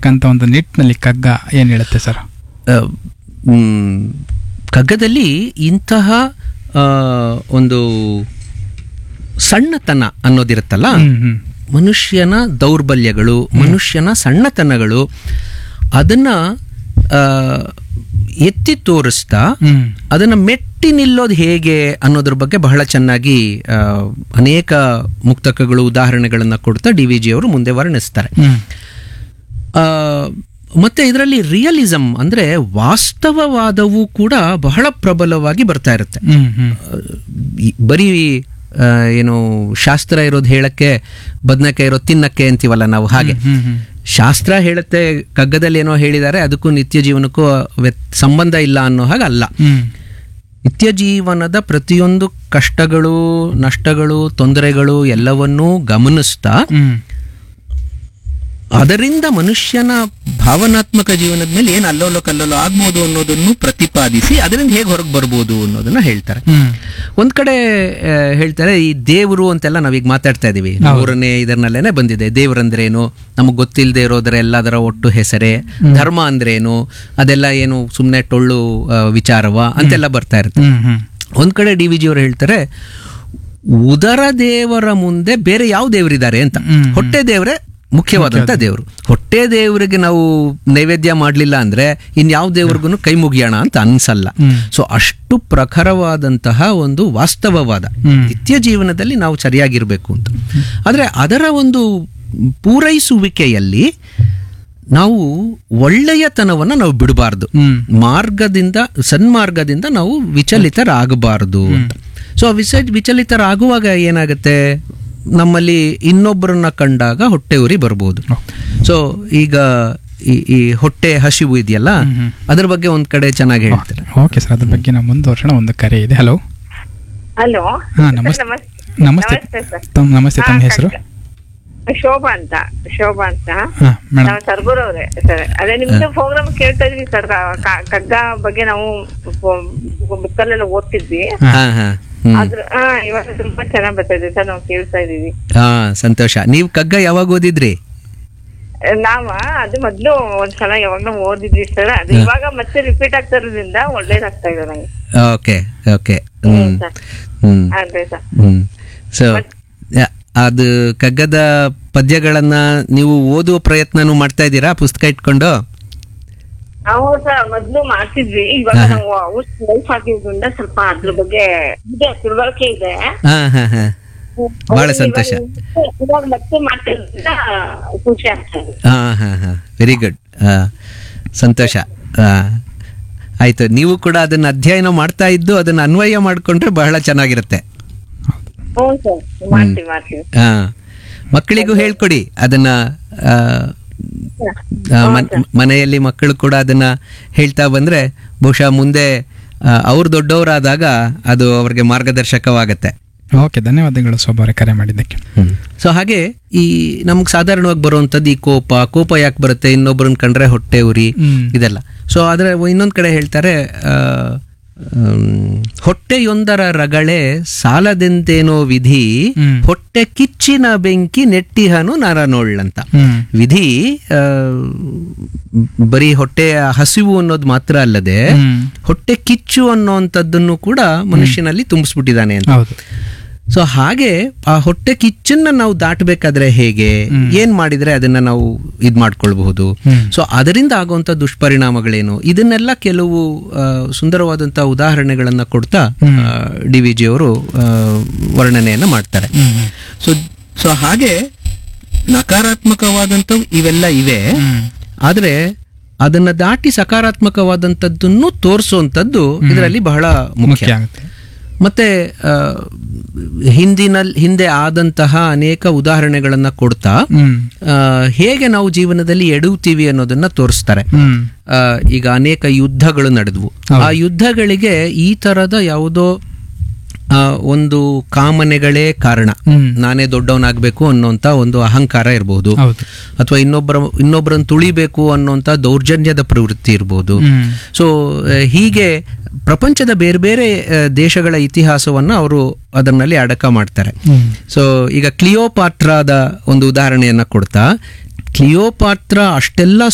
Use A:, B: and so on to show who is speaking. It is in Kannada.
A: ಬದುಕಬೇಕಂತ ಒಂದು ನಿಟ್ಟಿನಲ್ಲಿ ಕಗ್ಗ ಏನು ಹೇಳುತ್ತೆ ಸರ್
B: ಆ, ಮ್, ಕಗ್ಗದಲ್ಲಿ ಇಂತಹ ಆ, ಒಂದು ಸಣ್ಣತನ ಅನ್ನೋದಿರುತ್ತಲ್ಲ
A: ಹ್ಮ್ ಹ್ಮ್
B: ಮನುಷ್ಯನ ದೌರ್ಬಲ್ಯಗಳು ಮನುಷ್ಯನ ಸಣ್ಣತನಗಳು ಅದನ್ನ ಆ, ಎತ್ತಿ ತೋರಿಸ್ತಾ
A: ಹ್ಮ್
B: ಅದನ್ನ ಮೆಟ್ಟಿ ನಿಲ್ಲೋದು ಹೇಗೆ ಅನ್ನೋದ್ರ ಬಗ್ಗೆ ಬಹಳ ಚೆನ್ನಾಗಿ ಆ, ಅನೇಕ ಮುಕ್ತಕಗಳು ಉದಾಹರಣೆಗಳನ್ನ ಕೊಡ್ತಾ ಡಿ ವಿ ಜಿ ಅವರು ಮುಂದೆ ವರ್ಣಿಸ್ತಾರೆ
A: ಹ್ಮ್
B: ಆ, ಮತ್ತೆ ಇದರಲ್ಲಿ ರಿಯಲಿಸಮ್ ಅಂದ್ರೆ ವಾಸ್ತವವಾದವು ಕೂಡ ಬಹಳ ಪ್ರಬಲವಾಗಿ ಬರ್ತಾ ಇರುತ್ತೆ
A: ಹ್ಮ್ ಹ್ಮ್
B: ಈ ಬರೀ ಆ, ಏನು ಶಾಸ್ತ್ರ ಇರೋದು ಹೇಳಕ್ಕೆ ಬದನೆಕಾಯಿ ಇರೋದು ತಿನ್ನಕ್ಕೆ ಅಂತೀವಲ್ಲ ನಾವು ಹಾಗೆ
A: ಹ್ಮ್ ಹ್ಮ್
B: ಶಾಸ್ತ್ರ ಹೇಳುತ್ತೆ ಕಗ್ಗದಲ್ಲಿ ಏನೋ ಹೇಳಿದ್ದಾರೆ ಅದಕ್ಕೂ ನಿತ್ಯ ಜೀವನಕ್ಕೂ ವ್ಯತ್- ಸಂಬಂಧ ಇಲ್ಲ ಅನ್ನೋ ಹಾಗೆ ಅಲ್ಲ
A: ಹ್ಮ್
B: ನಿತ್ಯ ಜೀವನದ ಪ್ರತಿಯೊಂದು ಕಷ್ಟಗಳು ನಷ್ಟಗಳು ತೊಂದರೆಗಳು ಎಲ್ಲವನ್ನೂ ಗಮನಿಸ್ತಾ
A: ಹ್ಮ್
B: ಅದರಿಂದ ಮನುಷ್ಯನ ಭಾವನಾತ್ಮಕ ಜೀವನದ ಮೇಲೆ ಏನು ಅಲ್ಲೋಲೋ ಕಲ್ಲೋಲೋ ಆಗ್ಬೋದು ಅನ್ನೋದನ್ನು ಪ್ರತಿಪಾದಿಸಿ ಅದರಿಂದ ಹೇಗೆ ಹೊರಗೆ ಬರ್ಬೋದು ಅನ್ನೋದನ್ನ ಹೇಳ್ತಾರೆ
A: ಹ್ಮ್
B: ಒಂದ್ ಕಡೆ ಆ, ಹೇಳ್ತಾರೆ ಈ ದೇವರು ಅಂತೆಲ್ಲ ನಾವೀಗ ಮಾತಾಡ್ತಾ ಇದೀವಿ ಮೂರನೇ ಇದರನಲ್ಲೇನೆ ಬಂದಿದೆ ದೇವರಂದ್ರೇನು ನಮಗೆ ಗೊತ್ತಿಲ್ಲದೆ ಇರೋದರ ಎಲ್ಲದರ ಒಟ್ಟು ಹೆಸರೇ ಧರ್ಮ ಅಂದ್ರೇನು ಅದೆಲ್ಲ ಏನು ಸುಮ್ಮನೆ ಟೊಳ್ಳು ಆ, ವಿಚಾರವ ಅಂತೆಲ್ಲ ಬರ್ತಾ ಇರುತ್ತೆ
A: ಹ್ಮ್ ಹ್ಮ್
B: ಒಂದ್ ಕಡೆ ಡಿ ವಿ ಜಿ ಅವರು ಹೇಳ್ತಾರೆ ಉದರ ದೇವರ ಮುಂದೆ ಬೇರೆ ಯಾವ ದೇವರಿದ್ದಾರೆ ಅಂತ
A: ಹ್ಮ್.
B: ಹೊಟ್ಟೆ ದೇವರೇ ಮುಖ್ಯವಾದಂತ ದೇವರು ಹೊಟ್ಟೆ ದೇವರಿಗೆ ನಾವು ನೈವೇದ್ಯ ಮಾಡಲಿಲ್ಲ ಅಂದ್ರೆ ಇನ್ಯಾವ ದೇವ್ರಿಗೂ ಕೈ ಮುಗಿಯೋಣ ಅಂತ ಅನ್ಸಲ್ಲ
A: ಹ್ಮ್.
B: ಸೊ ಅಷ್ಟು ಪ್ರಖರವಾದಂತಹ ಒಂದು ವಾಸ್ತವವಾದ
A: ಹ್ಮ್.
B: ನಿತ್ಯ ಜೀವನದಲ್ಲಿ ನಾವು ಸರಿಯಾಗಿರ್ಬೇಕು ಅಂತ ಆದ್ರೆ ಅದರ ಒಂದು ಪೂರೈಸುವಿಕೆಯಲ್ಲಿ ನಾವು ಒಳ್ಳೆಯತನವನ್ನ ನಾವು ಬಿಡಬಾರ್ದು
A: ಹ್ಮ್
B: ಮಾರ್ಗದಿಂದ ಸನ್ಮಾರ್ಗದಿಂದ ನಾವು ವಿಚಲಿತರಾಗಬಾರದು ಅಂತ ಸೊ ವಿಚ ವಿಚಲಿತರಾಗುವಾಗ ಏನಾಗುತ್ತೆ ನಮ್ಮಲ್ಲಿ ಇನ್ನೊಬ್ಬರನ್ನ ಕಂಡಾಗ ಹೊಟ್ಟೆ ಉರಿ ಬರ್ಬೋದು ಸೊ ಈಗ ಈ ಈ ಹೊಟ್ಟೆ ಹಸಿವು ಇದೆಯಲ್ಲ
A: ಹ್ಮ್.
B: ಅದ್ರ ಬಗ್ಗೆ ಒಂದ್ ಕಡೆ ಚೆನ್ನಾಗಿ ಹೇಳ್ತಾರೆ
A: ಓಕೆ ಸರ್ ಅದ್ರ ಬಗ್ಗೆ ನಾವು ಮುಂದುವರ್ಸೋಣ ಒಂದು ಕರೆ ಇದೆ ಹಲೋ
C: ಹಲೋ
A: ಹಾ ನಮಸ್ತೆ ನಮಸ್ತೆ
C: ನಮಸ್ತೆ ಸರ್
A: ತಮ್ಮ ನಮಸ್ತೆ ತಮ್ಮ ಹೆಸರು
C: ಶೋಭಾ ಅಂತ ಶೋಭಾ ಅಂತ
A: ಹಾ ಮೇಡಮ್
C: ನಾವು ಸರ್ಗೂರ್ ಅವ್ರೆ ಸರ್ ಅದೇ ನಿಮ್ದು ಪ್ರೋಗ್ರಾಮ್ ಕೇಳ್ತಾ ಇದೀವಿ ಸರ್ ಕಗ್ಗ ಬಗ್ಗೆ ನಾವು ಬುಕ್ಕಲ್ಲೆಲ್ಲ ಓದ್ತಿದ್ವಿ
B: ಹಾ ಹಾ ಹ್ಮ್
C: ಆದ್ರ ಹಾ ಇವಾಗ ತುಂಬಾ ಚೆನ್ನಾಗ್ ಬರ್ತಾ ಇದೆ ಸರ್ ನಾವು ಕೇಳ್ತಾ ಇದೀವಿ
B: ಹಾ ಸಂತೋಷ ನೀವು ಕಗ್ಗ ಯಾವಾಗ ಓದಿದ್ರಿ
C: ನಾವ ಅದು ಮೊದ್ಲು ಒಂದ್ಸಲ ಯಾವಾಗ್ಲೂ ಓದಿದ್ವಿ ಸರ್ ಅದು ಇವಾಗ ಮತ್ತೆ ರಿಪೀಟ್ ಆಗ್ತಾ ಇರೋದ್ರಿಂದ ಒಳ್ಳೇದಾಗ್ತಾ ಇದೆ ನಂಗೆ
B: okay okay hmm
C: sir
B: hmm
C: ಅದೇ ಸರ್
B: ಹ್ಮ್ ಸೊ ಅದು ಕಗ್ಗದ ಪದ್ಯಗಳನ್ನ ನೀವು ಓದುವ ಪ್ರಯತ್ನನೂ ಮಾಡ್ತಾ ಇದ್ದೀರಾ ಪುಸ್ತಕ ಇಟ್ಕೊಂಡು
C: ನಾವು ಸರ್ ಮೊದ್ಲು ಮಾಡ್ತಿದ್ವಿ ಇವಾಗ ನಾವು ಔಷಧ ಲೈಫ್ ಆಗಿದ್ರಿಂದ ಸ್ವಲ್ಪ ಅದ್ರ ಬಗ್ಗೆ ಇದೆ ತಿಳುವಳಿಕೆ ಇದೆ
B: ಹಾ ಹಾ ಹಾ ಬಹಳ ಸಂತೋಷ
C: ಇವಾಗ ಮತ್ತೆ ಮಾಡ್ತಿರೋದ್ರಿಂದ ಖುಷಿ ಆಗ್ತಾ ಇದೆ
B: ಹಾ ಹಾ ಹಾ ವೆರಿ ಗುಡ್ ಸಂತೋಷ ಆ, ಆಯ್ತು ನೀವು ಕೂಡ ಅದನ್ನ ಅಧ್ಯಯನ ಮಾಡ್ತಾ ಇದ್ದು ಅದನ್ನ ಅನ್ವಯ ಮಾಡ್ಕೊಂಡ್ರೆ ಬಹಳ ಚೆನ್ನಾಗಿರುತ್ತೆ
C: ಹ್ಞೂ ಸರ್ ಮಾಡ್ತೀವಿ ಮಾಡ್ತೀವಿ
B: ಹಾ ಮಕ್ಕಳಿಗೂ ಹೇಳ್ಕೊಡಿ ಅದನ್ನ ಆ, ಆ, ಮನ್- ಮನೆಯಲ್ಲಿ ಮಕ್ಕಳು ಕೂಡ ಅದನ್ನ ಹೇಳ್ತಾ ಬಂದ್ರೆ ಬಹುಶಃ ಮುಂದೆ ಆ, ಅವ್ರು ದೊಡ್ಡವರಾದಾಗ ಅದು ಅವ್ರಿಗೆ ಮಾರ್ಗದರ್ಶಕವಾಗತ್ತೆ
A: ಓಕೆ ಧನ್ಯವಾದಗಳು ಸೊಬ್ಬಾರೆ ಕರೆ ಮಾಡಿದ್ದಕ್ಕೆ
B: ಸೊ ಹಾಗೆ ಈ ನಮ್ಗೆ ಸಾಧಾರಣವಾಗಿ ಬರುವಂಥದ್ದು ಈ ಕೋಪ ಕೋಪ ಯಾಕೆ ಬರುತ್ತೆ ಇನ್ನೊಬ್ಬರನ್ನ ಕಂಡ್ರೆ ಹೊಟ್ಟೆ ಉರಿ
A: ಹ್ಮ್.
B: ಇದೆಲ್ಲ ಸೊ ಅದರ ಇನ್ನೊಂದು ಕಡೆ ಹೇಳ್ತಾರೆ ಆ, ಆಮ್, ಹೊಟ್ಟೆಯೊಂದರ ರಗಳೆ ಸಾಲದೆಂತೇನೋ ವಿಧಿ
A: ಹ್ಮ್.
B: ಹೊಟ್ಟೆ ಕಿಚ್ಚಿನ ಬೆಂಕಿ ನೆಟ್ಟಿಹನು ನರನೋಳ್ಳಂತ
A: ಹ್ಮ್
B: ವಿಧಿ ಆ, ಬರೀ ಹೊಟ್ಟೆಯ ಹಸಿವು ಅನ್ನೋದು ಮಾತ್ರ ಅಲ್ಲದೆ
A: ಹ್ಮ್
B: ಹೊಟ್ಟೆ ಕಿಚ್ಚು ಅನ್ನೋಂಥದ್ದನ್ನು ಕೂಡ ಮನುಷ್ಯನಲ್ಲಿ ತುಂಬಿಸ್ಬಿಟ್ಟಿದ್ದಾನೆ ಅಂತ
A: ಹೌದು
B: ಸೊ ಹಾಗೆ ಆ ಹೊಟ್ಟೆ ಕಿಚ್ಚನ್ನ ನಾವು ದಾಟಬೇಕಾದ್ರೆ ಹೇಗೆ ಏನ್ ಮಾಡಿದ್ರೆ ಅದನ್ನ ನಾವು ಇದ್ ಮಾಡ್ಕೊಳ್ಬಹುದು
A: ಹ್ಮ್.
B: ಸೊ ಅದರಿಂದ ಆಗುವಂತ ದುಷ್ಪರಿಣಾಮಗಳೇನು ಇದನ್ನೆಲ್ಲ ಕೆಲವು ಆ, ಸುಂದರವಾದಂತ ಉದಾಹರಣೆಗಳನ್ನ ಕೊಡ್ತಾ ಡಿ ವಿ ಜಿ ಅವರು ಆ, ವರ್ಣನೆಯನ್ನ ಮಾಡ್ತಾರೆ
A: ಹ್ಮ್
B: ಸೊ ಸೊ ಹಾಗೆ ನಕಾರಾತ್ಮಕವಾದಂಥವು ಇವೆಲ್ಲ ಇವೆ
A: ಹ್ಮ್
B: ಆದ್ರೆ ಅದನ್ನ ದಾಟಿ ಸಕಾರಾತ್ಮಕವಾದಂಥದ್ದನ್ನು ತೋರಿಸುವಂಥದ್ದು ಇದರಲ್ಲಿ ಬಹಳ ಮುಖ್ಯ
A: ಮುಖ್ಯ ಆಗುತ್ತೆ
B: ಮತ್ತೆ ಆ, ಹಿಂದಿನಲ್ಲಿ ಹಿಂದೆ ಆದಂತಹ ಅನೇಕ ಉದಾಹರಣೆಗಳನ್ನ ಕೊಡ್ತಾ
A: ಹ್ಮ್
B: ಆ, ಹೇಗೆ ನಾವು ಜೀವನದಲ್ಲಿ ಎಡುತ್ತೀವಿ ಅನ್ನೋದನ್ನ ತೋರಿಸ್ತಾರೆ
A: ಹ್ಮ್
B: ಆ, ಈಗ ಅನೇಕ ಯುದ್ಧಗಳು ನಡೆದ್ವು ಆ ಯುದ್ಧಗಳಿಗೆ ಈ ತರದ ಯಾವುದೋ ಆ, ಒಂದು ಕಾಮನೆಗಳೇ ಕಾರಣ
A: ಹ್ಮ್
B: ನಾನೇ ದೊಡ್ಡವನಾಗಬೇಕು ಅನ್ನೋಂಥ ಒಂದು ಅಹಂಕಾರ ಇರಬಹುದು
A: ಹೌದು
B: ಅಥವಾ ಇನ್ನೊಬ್ಬರ ಇನ್ನೊಬ್ಬರನ್ನು ತುಳಿಬೇಕು ಅನ್ನೋಂಥ ದೌರ್ಜನ್ಯದ ಪ್ರವೃತ್ತಿ ಇರ್ಬೋದು
A: ಹ್ಮ್
B: ಸೊ ಹೀಗೆ ಪ್ರಪಂಚದ ಬೇರೆ ಬೇರೆ ಆ, ದೇಶಗಳ ಇತಿಹಾಸವನ್ನ ಅವರು ಅದರಲ್ಲಿ ಅಡಕ ಮಾಡ್ತಾರೆ
A: ಹ್ಮ್
B: ಸೊ ಈಗ ಕ್ಲಿಯೋಪಾಟ್ರಾದ ಒಂದು ಉದಾಹರಣೆಯನ್ನ ಕೊಡ್ತಾ ಕ್ಲಿಯೋಪಾಟ್ರ ಅಷ್ಟೆಲ್ಲ